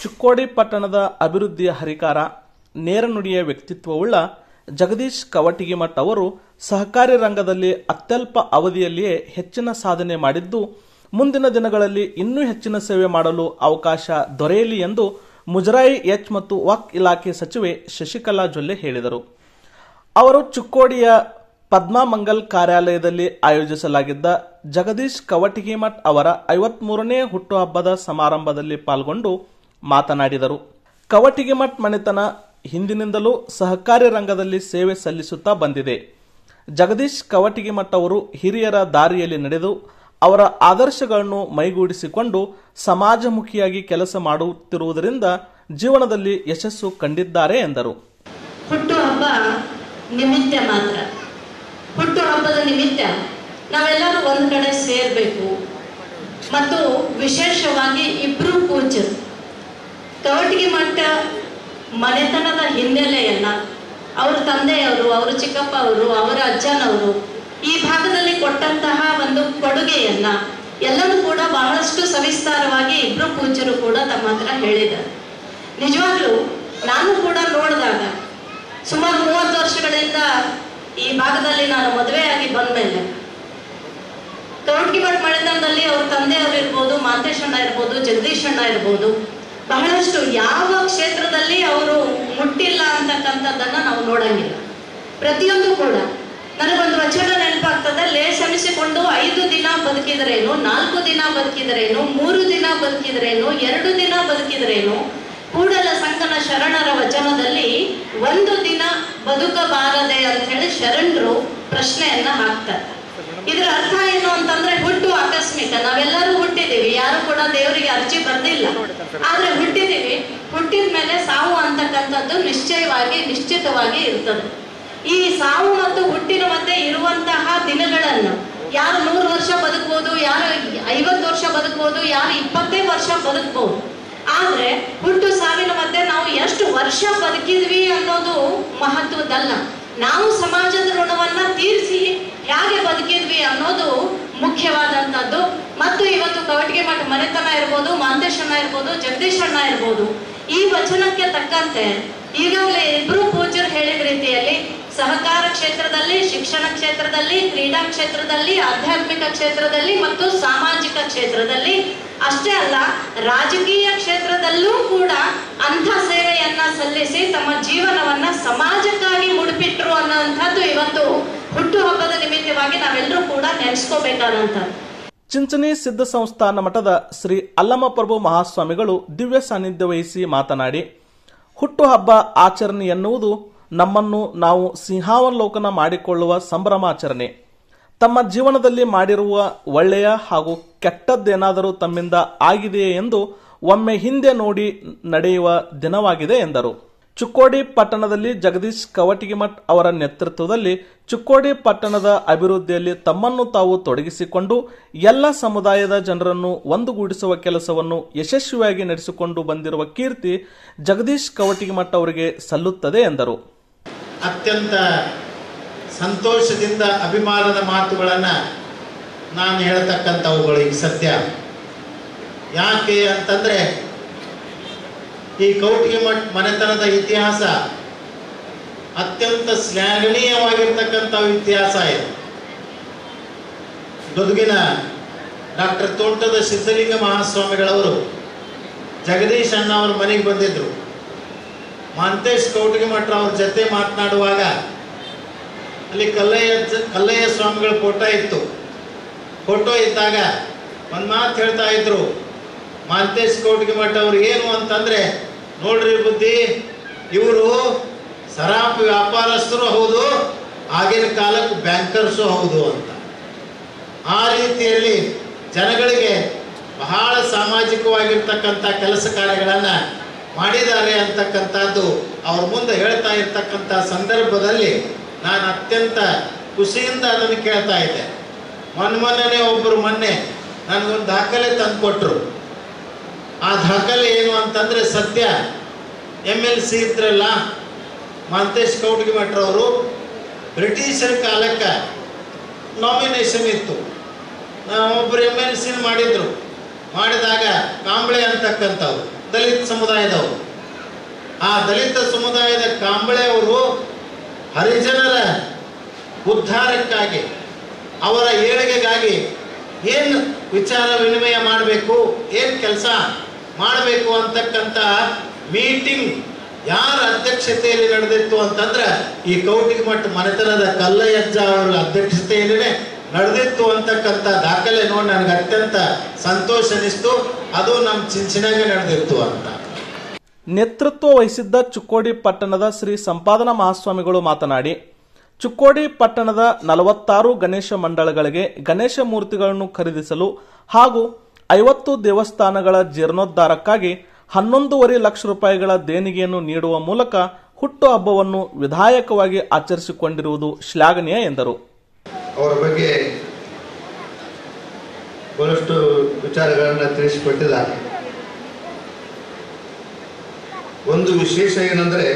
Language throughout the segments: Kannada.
ಚಿಕ್ಕೋಡಿ ಪಟ್ಟಣದ ಅಭಿವೃದ್ಧಿಯ ಹರಿಕಾರ ನೇರ ನುಡಿಯ ವ್ಯಕ್ತಿತ್ವವುಳ್ಳ ಜಗದೀಶ್ ಕವಟಿಗಿಮಠ್ ಅವರು ಸಹಕಾರಿ ರಂಗದಲ್ಲಿ ಅತ್ಯಲ್ಪ ಅವಧಿಯಲ್ಲಿಯೇ ಹೆಚ್ಚಿನ ಸಾಧನೆ ಮಾಡಿದ್ದು ಮುಂದಿನ ದಿನಗಳಲ್ಲಿ ಇನ್ನೂ ಹೆಚ್ಚಿನ ಸೇವೆ ಮಾಡಲು ಅವಕಾಶ ದೊರೆಯಲಿ ಎಂದು ಮುಜರಾಯಿ ಎಚ್ ಮತ್ತು ವಕ್ ಇಲಾಖೆ ಸಚಿವೆ ಶಶಿಕಲಾ ಜೊಲ್ಲೆ ಹೇಳಿದರು ಅವರು ಚಿಕ್ಕೋಡಿಯ ಪದ್ಮಾಮಂಗಲ್ ಕಾರ್ಯಾಲಯದಲ್ಲಿ ಆಯೋಜಿಸಲಾಗಿದ್ದ ಜಗದೀಶ್ ಕವಟಿಗಿಮಠ್ ಅವರ ಐವತ್ಮೂರನೇ ಹುಟ್ಟುಹಬ್ಬದ ಸಮಾರಂಭದಲ್ಲಿ ಪಾಲ್ಗೊಂಡು ಮಾತನಾಡಿದರು ಕವಟಿಗಿಮಠ್ ಮನೆತನ ಹಿಂದಿನಿಂದಲೂ ಸಹಕಾರಿ ರಂಗದಲ್ಲಿ ಸೇವೆ ಸಲ್ಲಿಸುತ್ತಾ ಬಂದಿದೆ ಜಗದೀಶ್ ಕವಟಿಗಿಮಠ್ ಅವರು ಹಿರಿಯರ ದಾರಿಯಲ್ಲಿ ನಡೆದು ಅವರ ಆದರ್ಶಗಳನ್ನು ಮೈಗೂಡಿಸಿಕೊಂಡು ಸಮಾಜಮುಖಿಯಾಗಿ ಕೆಲಸ ಮಾಡುತ್ತಿರುವುದರಿಂದ ಜೀವನದಲ್ಲಿ ಯಶಸ್ಸು ಕಂಡಿದ್ದಾರೆ ಎಂದರು ಹುಟ್ಟುಹಬ್ಬ ನಿಮಿತ್ತ ಮಾತ್ರ ಹುಟ್ಟುಹಬ್ಬದ ನಿಮಿತ್ತ ನಾವೆಲ್ಲರೂ ಒಂದು ಕಡೆ ಸೇರಬೇಕು ಮತ್ತು ವಿಶೇಷವಾಗಿ ಇಬ್ಬರು ಪೂಜ್ಯರು ಕವಟಿಗೆ ಮಠ ಮನೆತನದ ಹಿನ್ನೆಲೆಯನ್ನ ಅವ್ರ ತಂದೆಯವರು ಅವರ ಚಿಕ್ಕಪ್ಪ ಅವರು ಅವರ ಅಜ್ಜನವರು ಈ ಭಾಗದಲ್ಲಿ ಕೊಟ್ಟಂತಹ ಒಂದು ಕೊಡುಗೆಯನ್ನ ಎಲ್ಲನೂ ಕೂಡ ಬಹಳಷ್ಟು ಸವಿಸ್ತಾರವಾಗಿ ಇಬ್ರು ಪೂಜ್ಯರು ಕೂಡ ತಮ್ಮ ಹತ್ರ ಹೇಳಿದ್ದಾರೆ ನಿಜವಾಗ್ಲೂ ನಾನು ಕೂಡ ನೋಡಿದಾಗ ಸುಮಾರು ಮೂವತ್ತು ವರ್ಷಗಳಿಂದ ಈ ಭಾಗದಲ್ಲಿ ನಾನು ಮದುವೆಯಾಗಿ ಬಂದ್ಮೇಲೆ ಕೌಟ್ಕಿಮಠ್ ಮಳೆತನದಲ್ಲಿ ಅವ್ರ ತಂದೆಯವರು ಇರ್ಬೋದು ಮಾಂತೇಶಣ್ಣ ಇರ್ಬೋದು ಜಗದೀಶಣ್ಣ ಇರ್ಬೋದು ಬಹಳಷ್ಟು ಯಾವ ಕ್ಷೇತ್ರದಲ್ಲಿ ಅವರು ಮುಟ್ಟಿಲ್ಲ ಅಂತಕ್ಕಂಥದ್ದನ್ನ ನಾವು ನೋಡಂಗಿಲ್ಲ ಪ್ರತಿಯೊಂದು ಕೂಡ ನನಗೊಂದು ವಚನ ನೆನಪಾಗ್ತದೆ ಲೇಸಮಿಸಿಕೊಂಡು ಐದು ದಿನ ಬದುಕಿದ್ರೇನು ನಾಲ್ಕು ದಿನ ಬದುಕಿದ್ರೇನು ಮೂರು ದಿನ ಬದುಕಿದ್ರೇನು ಎರಡು ದಿನ ಬದುಕಿದ್ರೇನು ಕೂಡಲ ಸಂಗನ ಶರಣರ ವಚನದಲ್ಲಿ ಒಂದು ದಿನ ಬದುಕಬಾರದೆ ಅಂತ ಹೇಳಿ ಶರಣರು ಪ್ರಶ್ನೆಯನ್ನ ಹಾಕ್ತಾರೆ ಇದರ ಅರ್ಥ ಏನು ಅಂತಂದ್ರೆ ಹುಟ್ಟು ಆಕಸ್ಮಿಕ ನಾವೆಲ್ಲರೂ ಹುಟ್ಟಿದೀವಿ ಯಾರು ಕೂಡ ದೇವರಿಗೆ ಅರ್ಜಿ ಬರ್ದಿಲ್ಲ ಆದ್ರೆ ಹುಟ್ಟಿದೀವಿ ಹುಟ್ಟಿದ ಮೇಲೆ ಸಾವು ಅಂತಕ್ಕಂಥದ್ದು ನಿಶ್ಚಯವಾಗಿ ನಿಶ್ಚಿತವಾಗಿ ಇರ್ತದೆ ಈ ಸಾವು ಮತ್ತು ಹುಟ್ಟಿನ ಮಧ್ಯೆ ಇರುವಂತಹ ದಿನಗಳನ್ನು ಯಾರು ನೂರು ವರ್ಷ ಬದುಕ್ಬೋದು ಯಾರು ಐವತ್ತು ವರ್ಷ ಬದುಕ್ಬೋದು ಯಾರು ಇಪ್ಪತ್ತೇ ವರ್ಷ ಬದುಕ್ಬೋದು ಆದ್ರೆ ಹುಟ್ಟು ಸಾವಿನ ಮಧ್ಯೆ ನಾವು ಎಷ್ಟು ವರ್ಷ ಬದುಕಿದ್ವಿ ಅನ್ನೋದು ಮಹತ್ವದಲ್ಲ ನಾವು ಸಮಾಜದ ಋಣವನ್ನ ತೀರಿಸಿ ಹೇಗೆ ಬದುಕಿದ್ವಿ ಅನ್ನೋದು ಮುಖ್ಯವಾದಂತದ್ದು ಮತ್ತು ಇವತ್ತು ಕವಟಿಗೆ ಮಠ ಮನೆತನ ಇರ್ಬೋದು ಮಾಂತೇಶಣ್ಣ ಇರ್ಬೋದು ಜಗದೀಶಣ್ಣ ಇರ್ಬೋದು ಈ ವಚನಕ್ಕೆ ತಕ್ಕಂತೆ ಈಗಾಗಲೇ ಇಬ್ರು ಪೂಜ್ಯರು ಹೇಳಿದ ರೀತಿಯಲ್ಲಿ ಸಹಕಾರ ಕ್ಷೇತ್ರದಲ್ಲಿ ಶಿಕ್ಷಣ ಕ್ಷೇತ್ರದಲ್ಲಿ ಕ್ರೀಡಾ ಕ್ಷೇತ್ರದಲ್ಲಿ ಆಧ್ಯಾತ್ಮಿಕ ಕ್ಷೇತ್ರದಲ್ಲಿ ಮತ್ತು ಸಾಮಾಜಿಕ ಕ್ಷೇತ್ರದಲ್ಲಿ ಅಷ್ಟೇ ಅಲ್ಲ ರಾಜಕೀಯ ಕ್ಷೇತ್ರದಲ್ಲೂ ಕೂಡ ಅಂಥ ಸೇವೆಯನ್ನ ಸಲ್ಲಿಸಿ ತಮ್ಮ ಜೀವನವನ್ನ ಸಮಾಜಕ್ಕಾಗಿ ಮುಡಿಪಿಟ್ರು ಅನ್ನೋಂಥದ್ದು ಇವತ್ತು ಹುಟ್ಟುಹಬ್ಬದ ನಿಮಿತ್ತವಾಗಿ ನಾವೆಲ್ಲರೂ ಕೂಡ ನೆನೆಸ್ಕೋಬೇಕಾದಂಥದ್ದು ಚಿಂಚಣಿ ಸಿದ್ಧ ಸಂಸ್ಥಾನ ಮಠದ ಶ್ರೀ ಅಲ್ಲಮಪ್ರಭು ಮಹಾಸ್ವಾಮಿಗಳು ದಿವ್ಯ ಸಾನ್ನಿಧ್ಯ ವಹಿಸಿ ಮಾತನಾಡಿ ಹುಟ್ಟುಹಬ್ಬ ಆಚರಣೆ ಎನ್ನುವುದು ನಮ್ಮನ್ನು ನಾವು ಸಿಂಹಾವಲೋಕನ ಮಾಡಿಕೊಳ್ಳುವ ಸಂಭ್ರಮಾಚರಣೆ ತಮ್ಮ ಜೀವನದಲ್ಲಿ ಮಾಡಿರುವ ಒಳ್ಳೆಯ ಹಾಗೂ ಕೆಟ್ಟದ್ದೇನಾದರೂ ತಮ್ಮಿಂದ ಆಗಿದೆಯೇ ಎಂದು ಒಮ್ಮೆ ಹಿಂದೆ ನೋಡಿ ನಡೆಯುವ ದಿನವಾಗಿದೆ ಎಂದರು ಚಿಕ್ಕೋಡಿ ಪಟ್ಟಣದಲ್ಲಿ ಜಗದೀಶ್ ಕವಟಿಗಿಮಠ್ ಅವರ ನೇತೃತ್ವದಲ್ಲಿ ಚಿಕ್ಕೋಡಿ ಪಟ್ಟಣದ ಅಭಿವೃದ್ಧಿಯಲ್ಲಿ ತಮ್ಮನ್ನು ತಾವು ತೊಡಗಿಸಿಕೊಂಡು ಎಲ್ಲ ಸಮುದಾಯದ ಜನರನ್ನು ಒಂದುಗೂಡಿಸುವ ಕೆಲಸವನ್ನು ಯಶಸ್ವಿಯಾಗಿ ನಡೆಸಿಕೊಂಡು ಬಂದಿರುವ ಕೀರ್ತಿ ಜಗದೀಶ್ ಕವಟಿಗಿಮಠ್ ಅವರಿಗೆ ಸಲ್ಲುತ್ತದೆ ಎಂದರು ಅತ್ಯಂತ ಸಂತೋಷದಿಂದ ಅಭಿಮಾನದ ಮಾತುಗಳನ್ನು ನಾನು ಹೇಳ್ತಕ್ಕಂಥವುಗಳು ಈಗ ಸತ್ಯ ಯಾಕೆ ಅಂತಂದರೆ ಈ ಕೌಟಿಗೆ ಮಠ ಮನೆತನದ ಇತಿಹಾಸ ಅತ್ಯಂತ ಶ್ಲಾಘನೀಯವಾಗಿರ್ತಕ್ಕಂಥ ಇತಿಹಾಸ ಇದು ಗದುಗಿನ ಡಾಕ್ಟರ್ ತೋಟದ ಸಿದ್ಧಲಿಂಗ ಮಹಾಸ್ವಾಮಿಗಳವರು ಜಗದೀಶ್ ಅಣ್ಣ ಅವ್ರ ಮನೆಗೆ ಬಂದಿದ್ದರು ಮಾಂತೇಶ್ ಕೌಟಿಗೆ ಮಠ ಅವ್ರ ಜೊತೆ ಮಾತನಾಡುವಾಗ ಅಲ್ಲಿ ಕಲ್ಲಯ್ಯ ಕಲ್ಲಯ್ಯ ಸ್ವಾಮಿಗಳ ಫೋಟೋ ಇತ್ತು ಫೋಟೋ ಇದ್ದಾಗ ಒಂದು ಮಾತು ಹೇಳ್ತಾ ಇದ್ರು ಮಾಂತೇಶ್ ಕೌಟಿಗೆ ಮಠ ಅವ್ರು ಏನು ಅಂತಂದ್ರೆ ನೋಡ್ರಿ ಬುದ್ಧಿ ಇವರು ಸರಾಫ್ ವ್ಯಾಪಾರಸ್ಥರು ಹೌದು ಆಗಿನ ಕಾಲಕ್ಕೆ ಬ್ಯಾಂಕರ್ಸು ಹೌದು ಅಂತ ಆ ರೀತಿಯಲ್ಲಿ ಜನಗಳಿಗೆ ಬಹಳ ಸಾಮಾಜಿಕವಾಗಿರ್ತಕ್ಕಂಥ ಕೆಲಸ ಕಾರ್ಯಗಳನ್ನು ಮಾಡಿದ್ದಾರೆ ಅಂತಕ್ಕಂಥದ್ದು ಅವ್ರ ಮುಂದೆ ಹೇಳ್ತಾ ಇರ್ತಕ್ಕಂಥ ಸಂದರ್ಭದಲ್ಲಿ ನಾನು ಅತ್ಯಂತ ಖುಷಿಯಿಂದ ಅದನ್ನು ಕೇಳ್ತಾ ಇದ್ದೆ ಮೊನ್ನೆ ಮೊನ್ನೆನೇ ಒಬ್ಬರು ಮೊನ್ನೆ ನನಗೊಂದು ದಾಖಲೆ ತಂದು ಕೊಟ್ಟರು ಆ ದಾಖಲೆ ಏನು ಅಂತಂದರೆ ಸದ್ಯ ಎಮ್ ಎಲ್ ಸಿ ಇದ್ರಲ್ಲ ಮಾಂತೇಶ್ ಕೌಟಿಗೆ ಮಠರವರು ಬ್ರಿಟಿಷರ ಕಾಲಕ್ಕೆ ನಾಮಿನೇಷನ್ ಇತ್ತು ಒಬ್ಬರು ಎಮ್ ಎಲ್ ಸಿನ ಮಾಡಿದರು ಮಾಡಿದಾಗ ಕಾಂಬಳೆ ಅಂತಕ್ಕಂಥವ್ರು ದಲಿತ ಸಮುದಾಯದವರು ಆ ದಲಿತ ಸಮುದಾಯದ ಕಾಂಬಳೆ ಅವರು ಹರಿಜನರ ಉದ್ಧಾರಕ್ಕಾಗಿ ಅವರ ಏಳಿಗೆಗಾಗಿ ಏನು ವಿಚಾರ ವಿನಿಮಯ ಮಾಡಬೇಕು ಏನು ಕೆಲಸ ಮಾಡಬೇಕು ಅಂತಕ್ಕಂಥ ಮೀಟಿಂಗ್ ಯಾರ ಅಧ್ಯಕ್ಷತೆಯಲ್ಲಿ ನಡೆದಿತ್ತು ಅಂತಂದ್ರೆ ಈ ಕೌಟಿಗೆ ಮಠ ಮನೆತನದ ಕಲ್ಲಯ್ಯಜ್ಜ ಅವರ ಅಧ್ಯಕ್ಷತೆಯಲ್ಲೇ ನಡೆದಿತ್ತು ಅಂತಕ್ಕಂಥ ದಾಖಲೆ ನೋಡಿ ನನಗೆ ಅತ್ಯಂತ ಸಂತೋಷ ಅನಿಸ್ತು ಅದು ನಮ್ಮ ಚಿಂಚಿನಾಗೆ ನಡೆದಿತ್ತು ಅಂತ ನೇತೃತ್ವ ವಹಿಸಿದ್ದ ಚುಕ್ಕೋಡಿ ಪಟ್ಟಣದ ಶ್ರೀ ಸಂಪಾದನಾ ಮಹಾಸ್ವಾಮಿಗಳು ಮಾತನಾಡಿ ಚುಕ್ಕೋಡಿ ಪಟ್ಟಣದ ನಲವತ್ತಾರು ಗಣೇಶ ಮಂಡಳಗಳಿಗೆ ಗಣೇಶ ಮೂರ್ತಿಗಳನ್ನು ಖರೀದಿಸಲು ಹಾಗೂ ಐವತ್ತು ದೇವಸ್ಥಾನಗಳ ಜೀರ್ಣೋದ್ಧಾರಕ್ಕಾಗಿ ಹನ್ನೊಂದೂವರೆ ಲಕ್ಷ ರೂಪಾಯಿಗಳ ದೇಣಿಗೆಯನ್ನು ನೀಡುವ ಮೂಲಕ ಹುಟ್ಟು ಹಬ್ಬವನ್ನು ವಿಧಾಯಕವಾಗಿ ಆಚರಿಸಿಕೊಂಡಿರುವುದು ಶ್ಲಾಘನೀಯ ಎಂದರು ಅವರ ಬಗ್ಗೆ ಬಹಳಷ್ಟು ವಿಚಾರಗಳನ್ನು ತಿಳಿಸಿಕೊಟ್ಟಿದ್ದಾರೆ ಒಂದು ವಿಶೇಷ ಏನಂದರೆ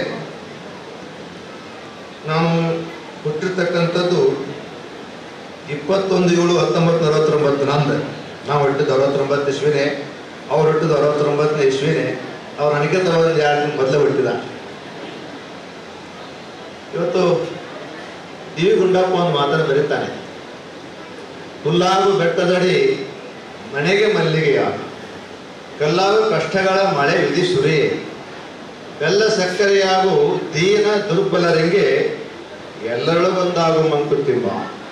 ನಾವು ಹುಟ್ಟಿರ್ತಕ್ಕಂಥದ್ದು ಇಪ್ಪತ್ತೊಂದು ಏಳು ಹತ್ತೊಂಬತ್ತು ಅರವತ್ತೊಂಬತ್ತು ನಂದು ನಾವು ಹುಟ್ಟಿದ್ದು ಅರವತ್ತೊಂಬತ್ತು ಇಸ್ವಿನೇ ಅವ್ರು ಹುಟ್ಟಿದ್ದು ಅರವತ್ತೊಂಬತ್ತನೇ ಇಸ್ವಿನೇ ಅವ್ರು ನನಗೆ ತರ ಒಂದು ಎರಡು ದಿನ ಮೊದಲೇ ಹುಟ್ಟಿದ ಇವತ್ತು ಡಿ ವಿ ಗುಂಡಪ್ಪ ಒಂದು ಮಾತನ್ನು ಬರೀತಾನೆ ಹುಲ್ಲಾಗು ಬೆಟ್ಟದಡಿ ಮನೆಗೆ ಮಲ್ಲಿಗೆಯ ಕಲ್ಲಾಗು ಕಷ್ಟಗಳ ಮಳೆ ವಿಧಿ ಸುರಿ ಬೆಲ್ಲ ಸಕ್ಕರೆಯಾಗು ದೀನ ದುರ್ಬಲರಿಗೆ ಎಲ್ಲರಳು ಬಂದಾಗು ಮಂಕುತಿಮ್ಮ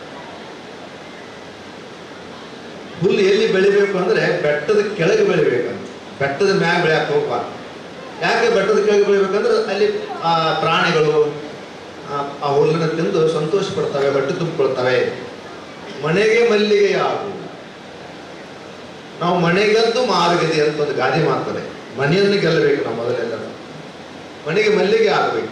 ಹುಲ್ಲು ಎಲ್ಲಿ ಬೆಳಿಬೇಕು ಅಂದ್ರೆ ಬೆಟ್ಟದ ಕೆಳಗೆ ಬೆಳಿಬೇಕಂತ ಬೆಟ್ಟದ ಮ್ಯಾಗ ಬೆಳೆಯಕ್ಕೆ ಹೋಗ್ಬಾರ್ದು ಯಾಕೆ ಬೆಟ್ಟದ ಕೆಳಗೆ ಬೆಳಿಬೇಕಂದ್ರೆ ಅಲ್ಲಿ ಆ ಪ್ರಾಣಿಗಳು ಆ- ಆ ಹುಲ್ಲನ್ನು ತಿಂದು ಸಂತೋಷ ಪಡ್ತವೆ ಹೊಟ್ಟೆ ತುಂಬಿಕೊಳ್ತವೆ ಮನೆಗೆ ಮಲ್ಲಿಗೆ ಆಗು ನಾವು ಮನೆಗೆದ್ದು ಮಾರುಗದಿ ಅಂತ ಒಂದು ಗಾದೆ ಮಾಡ್ತಾರೆ ಮನೆಯನ್ನು ಗೆಲ್ಲಬೇಕು ನಾವು ಮೊದಲೆಲ್ಲ ಮನೆಗೆ ಮಲ್ಲಿಗೆ ಆಗಬೇಕು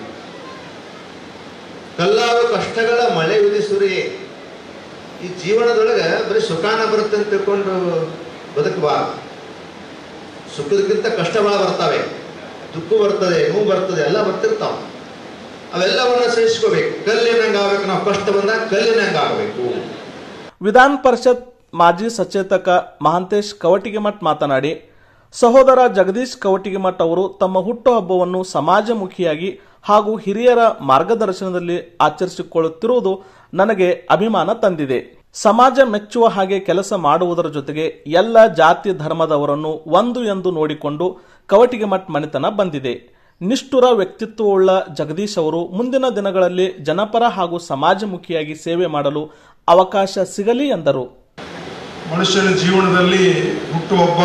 ಕಲ್ಲಾರು ಕಷ್ಟಗಳ ಮಳೆ ಉದಿಸುರಿ ಈ ಜೀವನದೊಳಗೆ ಬರೀ ಸುಖಾನ ಬರುತ್ತೆ ಅಂತ ತಿಳ್ಕೊಂಡು ಬದುಕಬಾರದು ಸುಖದಕ್ಕಿಂತ ಕಷ್ಟಗಳ ಬರ್ತವೆ ದುಃಖ ಬರ್ತದೆ ನೋವು ಬರ್ತದೆ ಎಲ್ಲ ಬರ್ತಿರ್ತಾವ ಅವೆಲ್ಲವನ್ನ ಸಹಿಸ್ಕೋಬೇಕು ಕಲ್ಲಿನಂಗೆ ಆಗ್ಬೇಕು ನಾವು ಕಷ್ಟ ಬಂದಾಗ ಕಲ್ಲಿನಂಗೆ ಆಗಬೇಕು ವಿಧಾನ ಪರಿಷತ್ ಮಾಜಿ ಸಚೇತಕ ಮಹಾಂತೇಶ್ ಕವಟಿಗಿಮಠ್ ಮಾತನಾಡಿ ಸಹೋದರ ಜಗದೀಶ್ ಕವಟಿಗಿಮಠ್ ಅವರು ತಮ್ಮ ಹುಟ್ಟುಹಬ್ಬವನ್ನು ಸಮಾಜಮುಖಿಯಾಗಿ ಹಾಗೂ ಹಿರಿಯರ ಮಾರ್ಗದರ್ಶನದಲ್ಲಿ ಆಚರಿಸಿಕೊಳ್ಳುತ್ತಿರುವುದು ನನಗೆ ಅಭಿಮಾನ ತಂದಿದೆ ಸಮಾಜ ಮೆಚ್ಚುವ ಹಾಗೆ ಕೆಲಸ ಮಾಡುವುದರ ಜೊತೆಗೆ ಎಲ್ಲ ಜಾತಿ ಧರ್ಮದವರನ್ನು ಒಂದು ಎಂದು ನೋಡಿಕೊಂಡು ಕವಟಿಗಿಮಠ್ ಮನೆತನ ಬಂದಿದೆ ನಿಷ್ಠುರ ವ್ಯಕ್ತಿತ್ವವುಳ್ಳ ಜಗದೀಶ್ ಅವರು ಮುಂದಿನ ದಿನಗಳಲ್ಲಿ ಜನಪರ ಹಾಗೂ ಸಮಾಜಮುಖಿಯಾಗಿ ಸೇವೆ ಮಾಡಲು ಅವಕಾಶ ಸಿಗಲಿ ಎಂದರು ಮನುಷ್ಯನ ಜೀವನದಲ್ಲಿ ಹುಟ್ಟುಹಬ್ಬ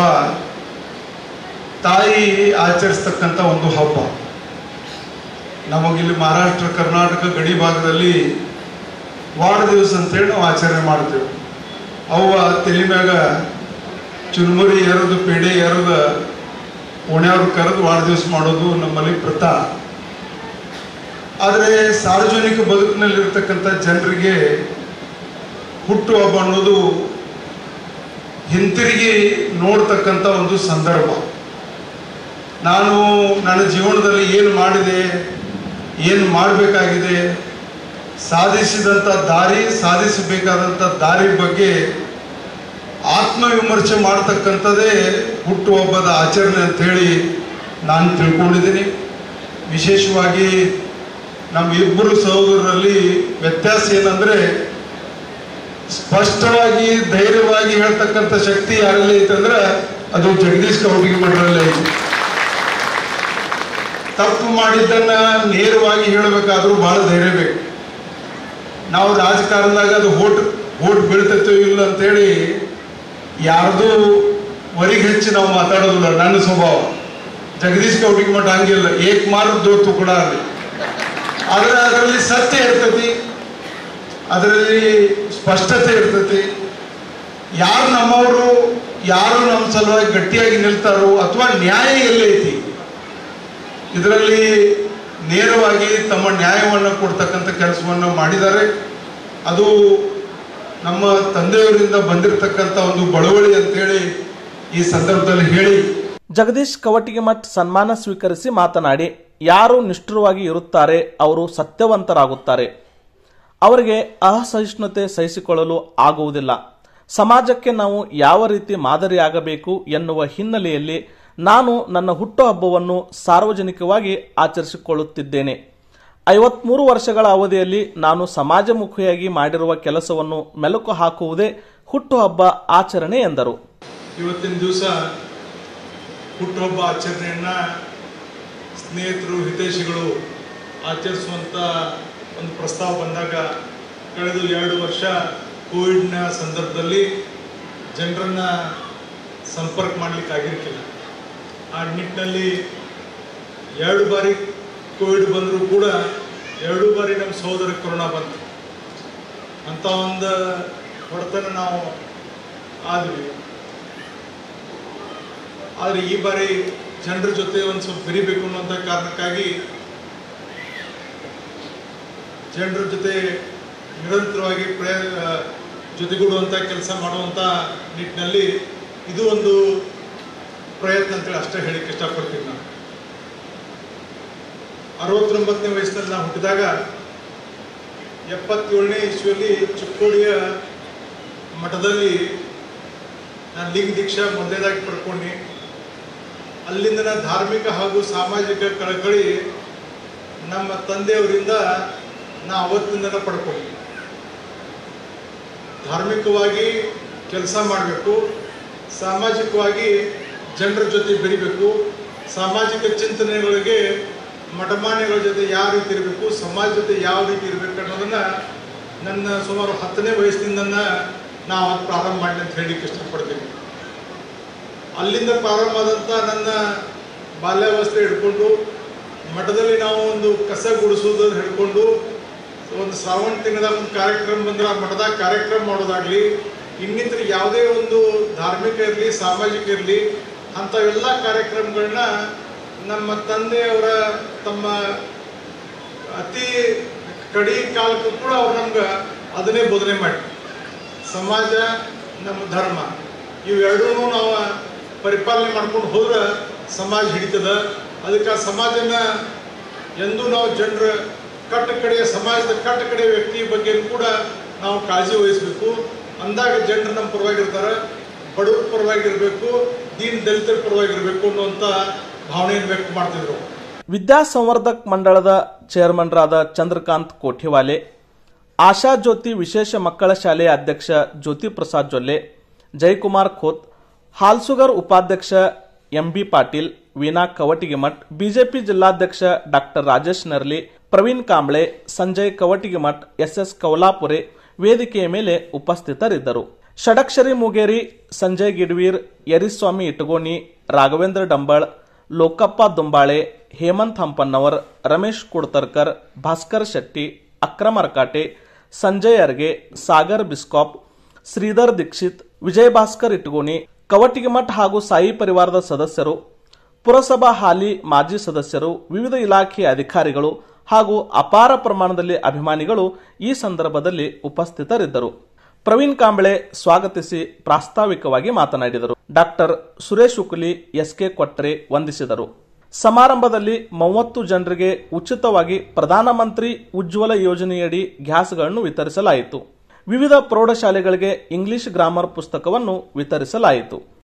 ತಾಯಿ ಆಚರಿಸ್ತಕ್ಕಂಥ ಒಂದು ಹಬ್ಬ ನಮಗಿಲ್ಲಿ ಮಹಾರಾಷ್ಟ್ರ ಕರ್ನಾಟಕ ಗಡಿ ಭಾಗದಲ್ಲಿ ವಾರ ದಿವಸ ಅಂತೇಳಿ ನಾವು ಆಚರಣೆ ಮಾಡ್ತೇವೆ ಅವ್ವ ತಲೆ ಮ್ಯಾಗ ಚುರುಮುರಿ ಏರೋದು ಪೇಡೆ ಏರೋದು ಓಣ್ಯಾವ್ರು ಕರೆದು ವಾರ ದಿವಸ ಮಾಡೋದು ನಮ್ಮಲ್ಲಿ ಪ್ರಥಾ ಆದರೆ ಸಾರ್ವಜನಿಕ ಬದುಕಿನಲ್ಲಿರ್ತಕ್ಕಂಥ ಜನರಿಗೆ ಹುಟ್ಟುಹಬ್ಬ ಅನ್ನೋದು ಹಿಂತಿರುಗಿ ನೋಡ್ತಕ್ಕಂಥ ಒಂದು ಸಂದರ್ಭ ನಾನು ನನ್ನ ಜೀವನದಲ್ಲಿ ಏನು ಮಾಡಿದೆ ಏನು ಮಾಡಬೇಕಾಗಿದೆ ಸಾಧಿಸಿದಂಥ ದಾರಿ ಸಾಧಿಸಬೇಕಾದಂಥ ದಾರಿ ಬಗ್ಗೆ ಆತ್ಮವಿಮರ್ಶೆ ಮಾಡ್ತಕ್ಕಂಥದ್ದೇ ಹುಟ್ಟುಹಬ್ಬದ ಆಚರಣೆ ಅಂತ ಹೇಳಿ ನಾನು ತಿಳ್ಕೊಂಡಿದ್ದೀನಿ ವಿಶೇಷವಾಗಿ ನಮ್ಮ ಇಬ್ಬರು ಸಹೋದರರಲ್ಲಿ ವ್ಯತ್ಯಾಸ ಏನಂದರೆ ಸ್ಪಷ್ಟವಾಗಿ ಧೈರ್ಯವಾಗಿ ಹೇಳ್ತಕ್ಕಂಥ ಶಕ್ತಿ ಯಾರಲ್ಲಿ ಐತಂದ್ರೆ ಅದು ಜಗದೀಶ್ ಕೌಟಿಗೆ ಮಠದಲ್ಲಿ ಐತಿ ತಪ್ಪು ಮಾಡಿದ್ದನ್ನ ನೇರವಾಗಿ ಹೇಳಬೇಕಾದ್ರೂ ಬಹಳ ಧೈರ್ಯ ಬೇಕು ನಾವು ರಾಜಕಾರಣದಾಗ ಅದು ಓಟ್ ಓಟ್ ಬೀಳ್ತೈತೋ ಇಲ್ಲ ಅಂತೇಳಿ ಯಾರ್ದು ವರಿಗೆ ಹೆಚ್ಚಿ ನಾವು ಮಾತಾಡೋದಿಲ್ಲ ನನ್ನ ಸ್ವಭಾವ ಜಗದೀಶ್ ಕೌಟಿಗೆ ಮಠ ಹಂಗಿಲ್ಲ ಏಕ್ ಮಾರು ದೋತು ಕೂಡ ಅಲ್ಲಿ ಆದ್ರೆ ಅದರಲ್ಲಿ ಸತ್ಯ ಇರ್ತೈತಿ ಅದರಲ್ಲಿ ಸ್ಪಷ್ಟತೆ ಇರ್ತೈತಿ ಯಾರು ನಮ್ಮವರು ಯಾರು ನಮ್ಮ ಸಲುವಾಗಿ ಗಟ್ಟಿಯಾಗಿ ನಿಲ್ತಾರೋ ಅಥವಾ ನ್ಯಾಯ ಎಲ್ಲೈತಿ ಇದರಲ್ಲಿ ನೇರವಾಗಿ ತಮ್ಮ ನ್ಯಾಯವನ್ನು ಕೊಡ್ತಕ್ಕಂಥ ಕೆಲಸವನ್ನು ಮಾಡಿದ್ದಾರೆ ಅದು ನಮ್ಮ ತಂದೆಯವರಿಂದ ಬಂದಿರತಕ್ಕಂಥ ಒಂದು ಬಳವಳಿ ಅಂತೇಳಿ ಈ ಸಂದರ್ಭದಲ್ಲಿ ಹೇಳಿ ಜಗದೀಶ್ ಕವಟಿಗಿಮಠ್ ಸನ್ಮಾನ ಸ್ವೀಕರಿಸಿ ಮಾತನಾಡಿ ಯಾರು ನಿಷ್ಠುರವಾಗಿ ಇರುತ್ತಾರೆ ಅವರು ಸತ್ಯವಂತರಾಗುತ್ತಾರೆ ಅವರಿಗೆ ಅಸಹಿಷ್ಣುತೆ ಸಹಿಸಿಕೊಳ್ಳಲು ಆಗುವುದಿಲ್ಲ ಸಮಾಜಕ್ಕೆ ನಾವು ಯಾವ ರೀತಿ ಮಾದರಿಯಾಗಬೇಕು ಎನ್ನುವ ಹಿನ್ನೆಲೆಯಲ್ಲಿ ನಾನು ನನ್ನ ಹುಟ್ಟುಹಬ್ಬವನ್ನು ಸಾರ್ವಜನಿಕವಾಗಿ ಆಚರಿಸಿಕೊಳ್ಳುತ್ತಿದ್ದೇನೆ ಐವತ್ಮೂರು ವರ್ಷಗಳ ಅವಧಿಯಲ್ಲಿ ನಾನು ಸಮಾಜಮುಖಿಯಾಗಿ ಮಾಡಿರುವ ಕೆಲಸವನ್ನು ಮೆಲುಕು ಹಾಕುವುದೇ ಹುಟ್ಟುಹಬ್ಬ ಆಚರಣೆ ಎಂದರು ಇವತ್ತಿನ ದಿವಸ ಹುಟ್ಟುಹಬ್ಬ ಆಚರಣೆಯನ್ನ ಸ್ನೇಹಿತರು ಹಿತೈಷಿಗಳು ಆಚರಿಸುವಂತ ಒಂದು ಪ್ರಸ್ತಾವ ಬಂದಾಗ ಕಳೆದ ಎರಡು ವರ್ಷ ಕೋವಿಡ್ನ ಸಂದರ್ಭದಲ್ಲಿ ಜನರನ್ನ ಸಂಪರ್ಕ ಮಾಡ್ಲಿಕ್ಕೆ ಆಗಿರ್ಕಿಲ್ಲ ಆ ನಿಟ್ಟಿನಲ್ಲಿ ಎರಡು ಬಾರಿ ಕೋವಿಡ್ ಬಂದರೂ ಕೂಡ ಎರಡು ಬಾರಿ ನಮ್ಮ ಸಹೋದರ ಕೊರೋನಾ ಬಂತು ಅಂತ ಒಂದು ಹೊಡೆತನ ನಾವು ಆದ್ವಿ ಆದರೆ ಈ ಬಾರಿ ಜನರ ಜೊತೆ ಒಂದು ಸ್ವಲ್ಪ ಬೆರಿಬೇಕು ಅನ್ನುವಂಥ ಕಾರಣಕ್ಕಾಗಿ ಜನರ ಜೊತೆ ನಿರಂತರವಾಗಿ ಪ್ರಯ ಜೊತೆಗೂಡುವಂಥ ಕೆಲಸ ಮಾಡುವಂಥ ನಿಟ್ಟಿನಲ್ಲಿ ಇದು ಒಂದು ಪ್ರಯತ್ನ ಅಂತೇಳಿ ಅಷ್ಟೇ ಹೇಳಿಕ್ಕೆ ಇಷ್ಟಪಡ್ತೀನಿ ನಾನು ಅರವತ್ತೊಂಬತ್ತನೇ ವಯಸ್ಸಿನಲ್ಲಿ ನಾನು ಹುಟ್ಟಿದಾಗ ಎಪ್ಪತ್ತೇಳನೇ ಇಸ್ವಿಯಲ್ಲಿ ಚಿಕ್ಕೋಡಿಯ ಮಠದಲ್ಲಿ ನಾನು ಲಿಂಗ ದೀಕ್ಷಾ ಮೊದಲೇದಾಗಿ ಪಡ್ಕೊಂಡು ಅಲ್ಲಿಂದ ನಾನು ಧಾರ್ಮಿಕ ಹಾಗೂ ಸಾಮಾಜಿಕ ಕಳಕಳಿ ನಮ್ಮ ತಂದೆಯವರಿಂದ ನಾ ಅವತ್ತಿಂದನ ಪಡ್ಕೊಂಡು ಧಾರ್ಮಿಕವಾಗಿ ಕೆಲಸ ಮಾಡಬೇಕು ಸಾಮಾಜಿಕವಾಗಿ ಜನರ ಜೊತೆ ಬೆರಿಬೇಕು ಸಾಮಾಜಿಕ ಚಿಂತನೆಗಳಿಗೆ ಮಠಮಾನ್ಯಗಳ ಜೊತೆ ಯಾವ ರೀತಿ ಇರಬೇಕು ಸಮಾಜ ಜೊತೆ ಯಾವ ರೀತಿ ಇರಬೇಕು ಅನ್ನೋದನ್ನ ನನ್ನ ಸುಮಾರು ಹತ್ತನೇ ವಯಸ್ಸಿನಿಂದ ನಾವು ಅದು ಪ್ರಾರಂಭ ಮಾಡಿ ಅಂತ ಹೇಳಲಿಕ್ಕೆ ಇಷ್ಟಪಡ್ತೀನಿ ಅಲ್ಲಿಂದ ಪ್ರಾರಂಭ ಆದಂಥ ನನ್ನ ಬಾಲ್ಯಾವಸ್ಥೆ ಹಿಡ್ಕೊಂಡು ಮಠದಲ್ಲಿ ನಾವು ಒಂದು ಕಸ ಗುಡಿಸೋದು ಹಿಡ್ಕೊಂಡು ಒಂದು ಶ್ರಾವಣ ತಿಂಗಳದಾಗ ಒಂದು ಕಾರ್ಯಕ್ರಮ ಬಂದ್ರೆ ಆ ಮಠದಾಗ ಕಾರ್ಯಕ್ರಮ ಮಾಡೋದಾಗ್ಲಿ ಇನ್ನಿತರ ಯಾವುದೇ ಒಂದು ಧಾರ್ಮಿಕ ಇರಲಿ ಸಾಮಾಜಿಕ ಇರಲಿ ಅಂಥವೆಲ್ಲ ಕಾರ್ಯಕ್ರಮಗಳನ್ನ ನಮ್ಮ ತಂದೆಯವರ ತಮ್ಮ ಅತಿ ಕಡಿ ಕಾಲಕ್ಕೂ ಕೂಡ ಅವ್ರು ನಮ್ಗೆ ಅದನ್ನೇ ಬೋಧನೆ ಮಾಡಿ ಸಮಾಜ ನಮ್ಮ ಧರ್ಮ ಇವೆರಡೂ ನಾವು ಪರಿಪಾಲನೆ ಮಾಡ್ಕೊಂಡು ಹೋದ್ರೆ ಸಮಾಜ ಹಿಡಿತದ ಅದಕ್ಕೆ ಆ ಸಮಾಜನ ಎಂದೂ ನಾವು ಜನರ ಕಟ್ಟ ಕಡೆಯ ಸಮಾಜದ ಕಟ್ಟ ಕಡೆಯ ವ್ಯಕ್ತಿ ಬಗ್ಗೆ ಕೂಡ ನಾವು ಕಾಳಜಿ ವಹಿಸಬೇಕು ಅಂದಾಗ ಜನರು ನಮ್ಮ ಪರವಾಗಿರ್ತಾರೆ ಬಡವ್ರ ಪರವಾಗಿರಬೇಕು ದೀನ್ ದಲಿತರ ಪರವಾಗಿರಬೇಕು ಅನ್ನುವಂಥ ಭಾವನೆಯನ್ನು ವ್ಯಕ್ತ ಮಾಡ್ತಿದ್ರು ವಿದ್ಯಾಸಂವರ್ಧಕ್ ಮಂಡಳದ ಚೇರ್ಮನ್ರಾದ ಚಂದ್ರಕಾಂತ್ ಕೋಠಿವಾಲೆ ಆಶಾ ಜ್ಯೋತಿ ವಿಶೇಷ ಮಕ್ಕಳ ಶಾಲೆಯ ಅಧ್ಯಕ್ಷ ಜ್ಯೋತಿ ಪ್ರಸಾದ್ ಜೊಲ್ಲೆ ಜಯಕುಮಾರ್ ಖೋತ್ ಹಾಲ್ಸುಗರ್ ಉಪಾಧ್ಯಕ್ಷ ಎಂಬಿ ಪಾಟೀಲ್ ವೀಣಾ ಕವಟಿಗಿಮಠ್ ಬಿಜೆಪಿ ಜಿಲ್ಲಾಧ್ಯಕ್ಷ ಡಾಕ್ಟರ್ ರಾಜೇಶ್ ನರ್ಲಿ ಪ್ರವೀಣ್ ಕಾಂಬ್ಳೆ ಸಂಜಯ್ ಕವಟಿಗಿಮಠ್ ಎಸ್ಎಸ್ ಕೌಲಾಪುರೆ ವೇದಿಕೆಯ ಮೇಲೆ ಉಪಸ್ಥಿತರಿದ್ದರು ಷಡಕ್ಷರಿ ಮುಗೇರಿ ಸಂಜಯ್ ಗಿಡ್ವೀರ್ ಯರಿಸ್ವಾಮಿ ಇಟಗೋಣಿ ರಾಘವೇಂದ್ರ ಡಂಬಾಳ್ ಲೋಕಪ್ಪ ದುಂಬಾಳೆ ಹೇಮಂತ್ ಹಂಪನ್ನವರ್ ರಮೇಶ್ ಕುಡ್ತರ್ಕರ್ ಭಾಸ್ಕರ್ ಶೆಟ್ಟಿ ಅಕ್ರಮ್ ಅರ್ಕಾಟೆ ಸಂಜಯ್ ಅರ್ಗೆ ಸಾಗರ್ ಬಿಸ್ಕಾಪ್ ಶ್ರೀಧರ್ ದೀಕ್ಷಿತ್ ವಿಜಯ್ ಭಾಸ್ಕರ್ ಇಟ್ಗೋಣಿ ಕವಟಿಗಿಮಠ್ ಹಾಗೂ ಸಾಯಿ ಪರಿವಾರದ ಸದಸ್ಯರು ಪುರಸಭಾ ಹಾಲಿ ಮಾಜಿ ಸದಸ್ಯರು ವಿವಿಧ ಇಲಾಖೆಯ ಅಧಿಕಾರಿಗಳು ಹಾಗೂ ಅಪಾರ ಪ್ರಮಾಣದಲ್ಲಿ ಅಭಿಮಾನಿಗಳು ಈ ಸಂದರ್ಭದಲ್ಲಿ ಉಪಸ್ಥಿತರಿದ್ದರು ಪ್ರವೀಣ್ ಕಾಂಬಳೆ ಸ್ವಾಗತಿಸಿ ಪ್ರಾಸ್ತಾವಿಕವಾಗಿ ಮಾತನಾಡಿದರು ಡಾಕ್ಟರ್ ಸುರೇಶ್ ಉಕುಲಿ ಎಸ್ಕೆ ಕೊಟ್ರೆ ವಂದಿಸಿದರು ಸಮಾರಂಭದಲ್ಲಿ ಮೂವತ್ತು ಜನರಿಗೆ ಉಚಿತವಾಗಿ ಪ್ರಧಾನಮಂತ್ರಿ ಉಜ್ವಲ ಯೋಜನೆಯಡಿ ಗ್ಯಾಸ್ಗಳನ್ನು ವಿತರಿಸಲಾಯಿತು ವಿವಿಧ ಪ್ರೌಢಶಾಲೆಗಳಿಗೆ ಇಂಗ್ಲಿಷ್ ಗ್ರಾಮರ್ ಪುಸ್ತಕವನ್ನು ವಿತರಿಸಲಾಯಿತು